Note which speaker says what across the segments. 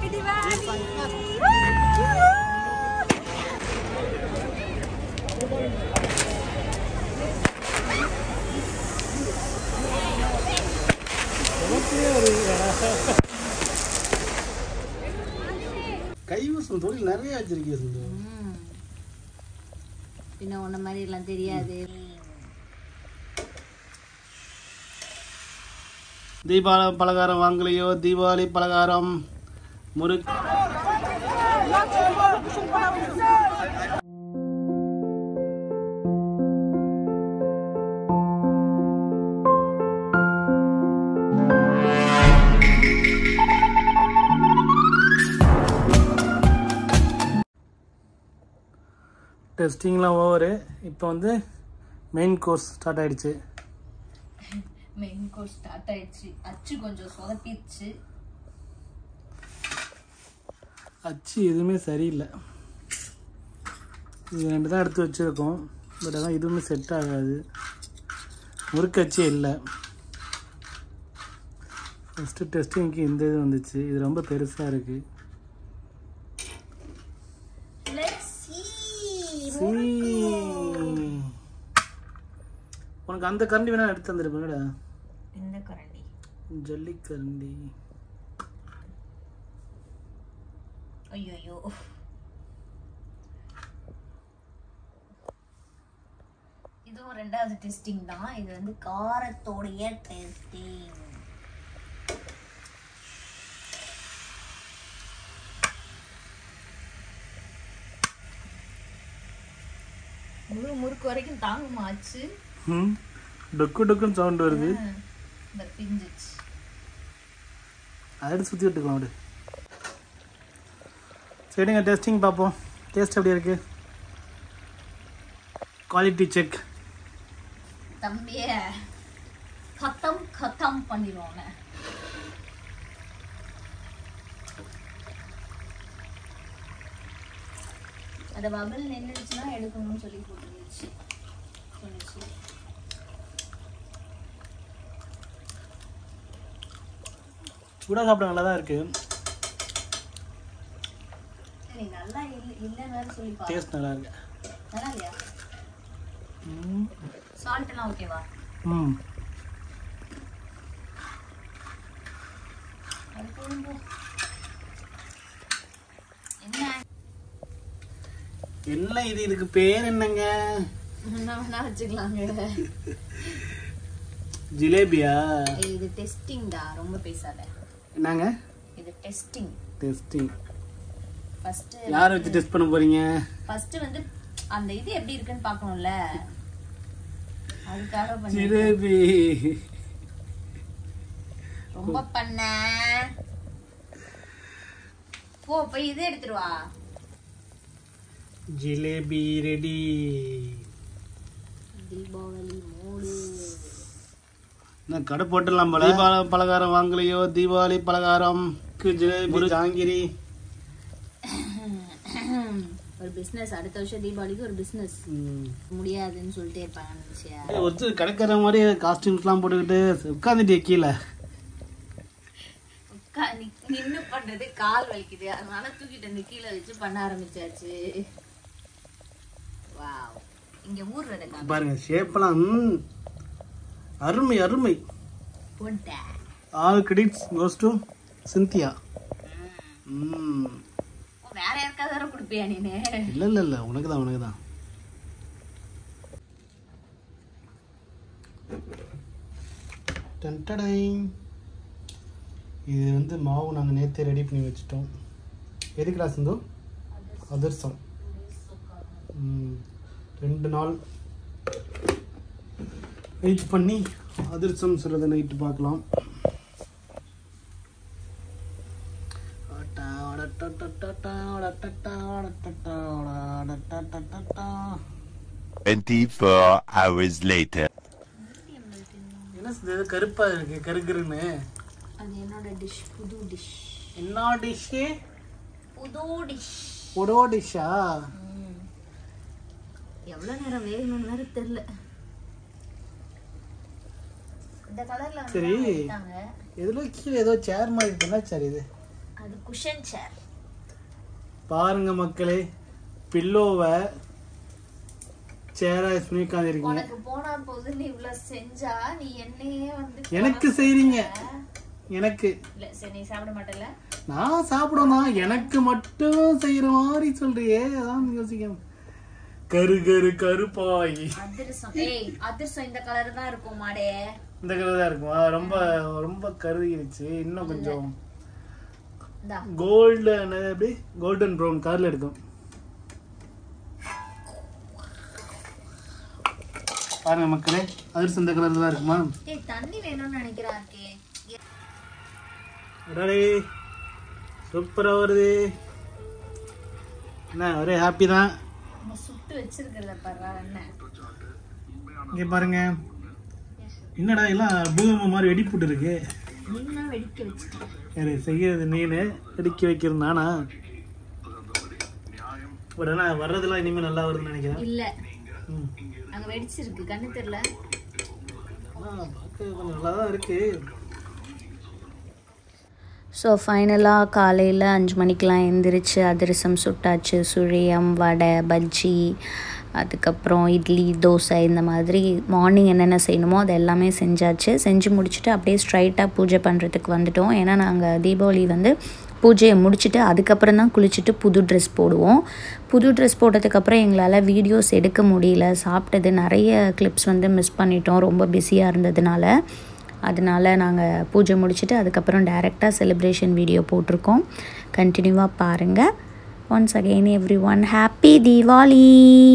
Speaker 1: Happy Diwali!
Speaker 2: கைவசம் தொழில் நிறைய வச்சிருக்கீங்க சிந்து
Speaker 1: பின்ன உன்ன மாதிரி எல்லாம் தெரியாது
Speaker 2: தீபாவளி பலகாரம் வாங்கலையோ தீபாவளி பலகாரம் முறுக்கு டெஸ்டிங்லாம் ஓவரு இப்போ வந்து மெயின் கோர்ஸ் ஸ்டார்ட் ஆயிடுச்சு
Speaker 1: மெயின் கோர்ஸ் ஸ்டார்ட் ஆயிடுச்சு அச்சு கொஞ்சம் சொதப்பிடுச்சு
Speaker 2: அச்சு எதுவுமே சரியில்லை இது ரெண்டு தான் எடுத்து வச்சுருக்கோம் பட் அதான் எதுவுமே செட் ஆகாது முறுக்கு அச்சே இல்லை ஃபஸ்ட்டு டெஸ்டிங்க்கு இந்த இது வந்துச்சு இது ரொம்ப பெருசாக இருக்குது
Speaker 1: லெட்ஸ் see
Speaker 2: உனக்கு அந்த கரண்டி வேணா எடுத்து தந்துருப்பேன்டா
Speaker 1: இந்த கரண்டி
Speaker 2: ஜல்லி கரண்டி
Speaker 1: ஐயோ இதுவும் ரெண்டாவது டெஸ்டிங் தான் இது வந்து காரத்தோடைய டெஸ்டிங் முழு முறுக்கு வரைக்கும் தாங்குமாச்சு
Speaker 2: ம் டொக்கு டொக்குன்னு சவுண்ட் வருது
Speaker 1: இந்த பிஞ்சிச்சு
Speaker 2: அதை சுற்றி விட்டுக்கலாம் அப்படி சரிங்க டெஸ்டிங் பார்ப்போம் டேஸ்ட் எப்படி இருக்கு குவாலிட்டி செக்
Speaker 1: தம்பிய கத்தம் கத்தம் பண்ணிடுவாங்க அந்த பபிள் நின்றுச்சுன்னா எடுக்கணும்னு சொல்லி போட்டுருந்துச்சு சொன்னிச்சு
Speaker 2: சூடாக சாப்பிட நல்லா தான் இருக்கு
Speaker 1: சரி நல்லா இல்லை இல்லைன்னு வேற சொல்லி பாரு
Speaker 2: டேஸ்ட் நல்லா இருக்கு
Speaker 1: நல்லா இல்லையா
Speaker 2: ம்
Speaker 1: சால்ட் எல்லாம் ஓகேவா
Speaker 2: ம்
Speaker 1: அது போதும் போ. என்ன
Speaker 2: என்ன இது இதுக்கு பேர் என்னங்க
Speaker 1: என்ன வேணா வச்சுக்கலாங்க
Speaker 2: ஜிலேபியா
Speaker 1: ஏய், இது டெஸ்டிங்டா ரொம்ப பேசாத
Speaker 2: என்னங்க
Speaker 1: இது டெஸ்டிங்
Speaker 2: டெஸ்டிங்
Speaker 1: ஃபர்ஸ்ட்
Speaker 2: யாரை வச்சு டெஸ்ட் பண்ண போறீங்க
Speaker 1: ஃபர்ஸ்ட் வந்து அந்த இது எப்படி இருக்குன்னு பார்க்கணும்ல அதுக்காக பண்ணி
Speaker 2: ஜிலேபி
Speaker 1: ரொம்ப பண்ண போ போய் இது எடுத்துட்டு வா
Speaker 2: ஜிலேபி ரெடி
Speaker 1: தீபாவளி மூடு
Speaker 2: நான் கடை போட்டுடலாம் போல தீபாவளி பலகாரம் வாங்கலையோ தீபாவளி பலகாரம் ஜிலேபி ஜாங்கிரி
Speaker 1: ஒரு பிசினஸ் அடுத்த வருஷம் தீபாவளிக்கு ஒரு பிசினஸ்
Speaker 2: ம்.
Speaker 1: முடியாதுன்னு சொல்லிட்டே இருப்பாங்க நினைச்சியா
Speaker 2: ஏய், ஒருத்தர் கடைக்கார மாதிரி காஸ்டியூம்ஸ்லாம் போட்டுக்கிட்டு உட்காந்துட்டே கீழே
Speaker 1: உட்கா நி- நின்னு பண்றது கால் வலிக்குது அதனால தூக்கிட்டு வந்து கீழே வச்சு பண்ண ஆரம்பிச்சாச்சு வாவ் இங்க ஊர்றது காமி.
Speaker 2: பாருங்க ஷேப்லாம் ம், அருமை அருமை
Speaker 1: போட்டேன்
Speaker 2: all credits goes to Cynthia ம்
Speaker 1: ஓ, வேற யாருக்காவது வேற கொடுப்பியா நீனு
Speaker 2: இல்லை இல்லை இல்லை உனக்கு தான் உனக்கு தான் இது வந்து மாவு நாங்கள் நேற்றே ரெடி பண்ணி வச்சுட்டோம் எதுக்குடா சிந்து அதிர்சம் ம், ரெண்டு நாள் வெயிட் பண்ணி அதிர்சம் சொல்கிறத நைட்டு பார்க்கலாம்
Speaker 3: Twenty-four hours later.
Speaker 2: என்ன இது கருப்பா இருக்கு கருக்குன்னு
Speaker 1: அது என்னோட டிஷ் புது டிஷ்
Speaker 2: என்ன டிஷ்ஷு
Speaker 1: புது டிஷ்
Speaker 2: ஒடோ டிஷ்ஷா
Speaker 1: எவ்வளவு நேரம் வேகணும்னு வேற தெரியல இந்த கலர்ல
Speaker 2: சரி.
Speaker 1: வந்து எடுத்தாங்க
Speaker 2: எதுல கீழே ஏதோ சேர் மாதிரி இருக்குன்னா சரி இது
Speaker 1: அது குஷன் சேர்
Speaker 2: பாருங்க மக்களே பில்லோவை சேரா யூஸ் பண்ணி உட்காந்துருக்கீங்க
Speaker 1: உனக்கு போனா போது நீ இவ்வளவு செஞ்சா நீ என்னையே வந்து
Speaker 2: எனக்கு செய்றீங்க எனக்கு
Speaker 1: இல்ல சரி நீ சாப்பிட மாட்டல
Speaker 2: நான் சாப்பிடணும் எனக்கு மட்டும் செய்யற மாதிரி சொல்றியே அதான் யோசிக்க கரு கரு கருப்பாய்
Speaker 1: அதிரசம் ஏய் அதிரசம் இந்த கலர் தான் இருக்கும் மாடே
Speaker 2: இந்த கலர் தான் இருக்குமா ரொம்ப ரொம்ப கருகிருச்சு இன்னும் கொஞ்சம்
Speaker 1: இந்தா
Speaker 2: கோல்டு எப்படி கோல்டன் ப்ரௌன் கலர்ல இருக்கும் பாருங்க மக்களே அதிர்ஷ்டம் இந்த கலர்ல தான் இருக்குமா
Speaker 1: ஏய் தண்ணி வேணும்னு நினைக்கிறாக்கே
Speaker 2: அடடே சூப்பரா வருது என்ன ஒரே ஹாப்பி தான்
Speaker 1: நம்ம சுட்டு வச்சிருக்கிறத பாரு என்ன
Speaker 2: இங்க பாருங்க என்னடா எல்லாம் பூகம்பம் மாதிரி வெடிப்புட்டு இருக்கு
Speaker 1: நீனா வெடிக்க வச்சுட்ட
Speaker 2: யாரு செய்யறது நீனு வெடிக்க வைக்கிறது நானா பட் ஆனா வர்றதெல்லாம் இனிமே நல்லா வருதுன்னு நினைக்கிறேன்
Speaker 1: இல்ல
Speaker 2: ம்.
Speaker 1: அங்க வெடிச்சிருக்கு கண்ணு தெரியல
Speaker 2: ஆனா பார்க்க கொஞ்சம் நல்லா தான் இருக்கு
Speaker 4: ஸோ ஃபைனலாக காலையில் அஞ்சு மணிக்கெலாம் எந்திரிச்சு அதிரசம் சுட்டாச்சு சுழியம் வடை பஜ்ஜி அதுக்கப்புறம் இட்லி தோசை இந்த மாதிரி மார்னிங் என்னென்ன செய்யணுமோ அது எல்லாமே செஞ்சாச்சு செஞ்சு முடிச்சுட்டு அப்படியே ஸ்ட்ரைட்டாக பூஜை பண்ணுறதுக்கு வந்துட்டோம் ஏன்னா நாங்கள் தீபாவளி வந்து பூஜையை முடிச்சுட்டு அதுக்கப்புறம் தான் குளிச்சுட்டு புது ட்ரெஸ் போடுவோம் புது ட்ரெஸ் போட்டதுக்கப்புறம் எங்களால் வீடியோஸ் எடுக்க முடியல சாப்பிட்டது நிறைய கிளிப்ஸ் வந்து மிஸ் பண்ணிட்டோம் ரொம்ப பிஸியாக இருந்ததுனால அதனால நாங்கள் பூஜை முடிச்சுட்டு அதுக்கப்புறம் டைரெக்டாக செலிப்ரேஷன் வீடியோ போட்டிருக்கோம் கண்டினியூவாக பாருங்கள் once again everyone happy Deepavali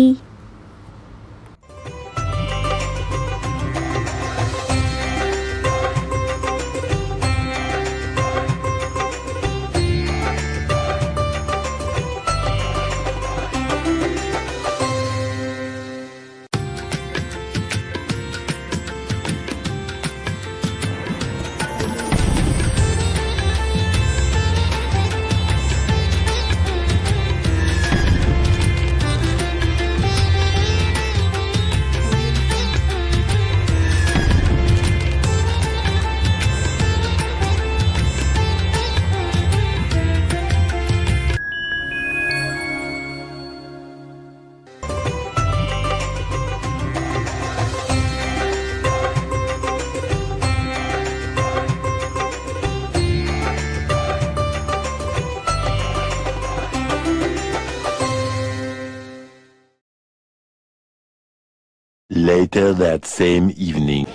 Speaker 3: Later that same evening.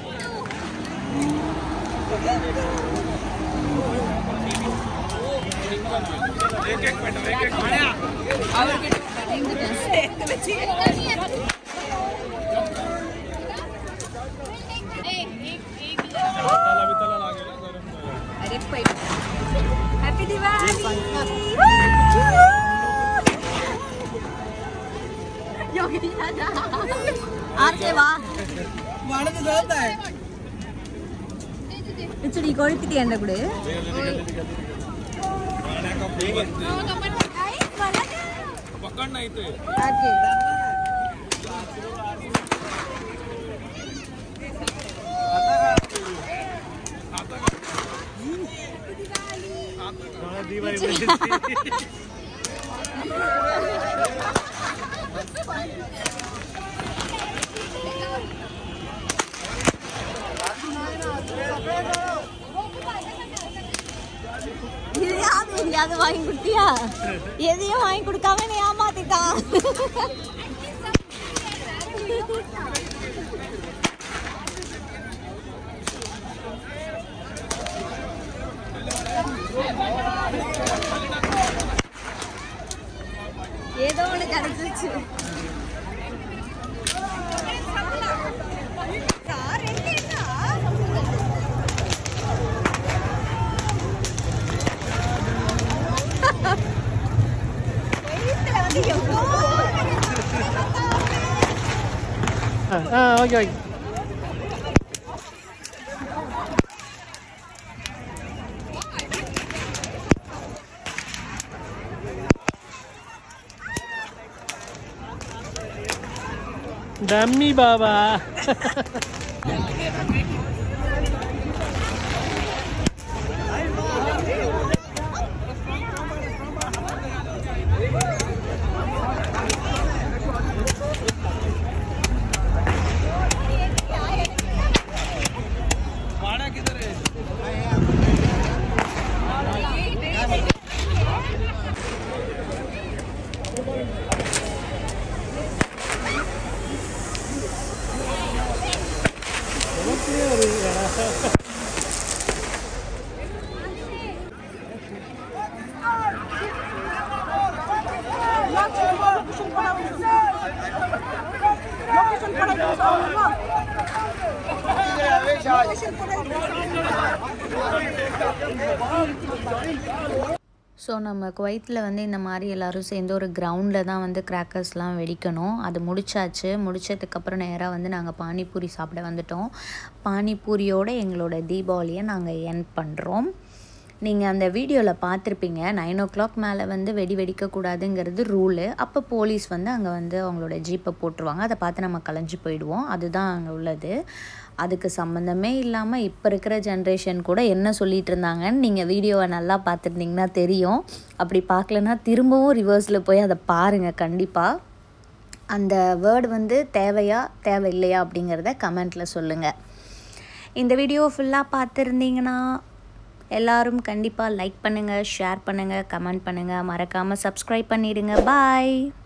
Speaker 5: எதையாவது எதையாவது வாங்கி கொடுத்தியா எதையும் வாங்கி கொடுக்காம நீ ஏமாத்திட்டான் ஏதோ ஒண்ணு கிடைச்சிருச்சு
Speaker 2: ஆ okay okay dummy Baba
Speaker 4: so நம்ம குவைத்தில் வந்து இந்த மாதிரி எல்லோரும் சேர்ந்து ஒரு கிரவுண்டில் தான் வந்து கிராக்கர்ஸ்லாம் வெடிக்கணும் அது முடிச்சாச்சு முடிச்சதுக்கப்புறம் நேராக வந்து நாங்கள் பானிபூரி சாப்பிட வந்துட்டோம் பானிபூரியோட எங்களோட தீபாவளியை நாங்கள் என் பண்ணுறோம் நீங்கள் அந்த வீடியோவில் பார்த்துருப்பீங்க நைன் ஓ கிளாக் மேலே வந்து வெடி வெடிக்கக்கூடாதுங்கிறது ரூலு அப்போ போலீஸ் வந்து அங்கே வந்து அவங்களோட ஜீப்பை போட்டுருவாங்க அதை பார்த்து நம்ம கலைஞ்சு போயிடுவோம் அதுதான் அங்கே உள்ளது அதுக்கு சம்மந்தமே இல்லாமல் இப்போ இருக்கிற ஜென்ரேஷன் கூட என்ன சொல்லிட்டு இருந்தாங்கன்னு நீங்கள் வீடியோவை நல்லா பார்த்துருந்தீங்கன்னா தெரியும் அப்படி பார்க்கலன்னா திரும்பவும் ரிவர்ஸில் போய் அதை பாருங்கள் கண்டிப்பாக அந்த வேர்டு வந்து தேவையா தேவையில்லையா அப்படிங்கிறத கமெண்ட்டில் சொல்லுங்கள் இந்த வீடியோ ஃபுல்லாக பார்த்துருந்தீங்கன்னா எல்லாரும் கண்டிப்பாக லைக் பண்ணுங்கள் ஷேர் பண்ணுங்கள் கமெண்ட் பண்ணுங்கள் மறக்காமல் சப்ஸ்கிரைப் பண்ணிடுங்க பாய்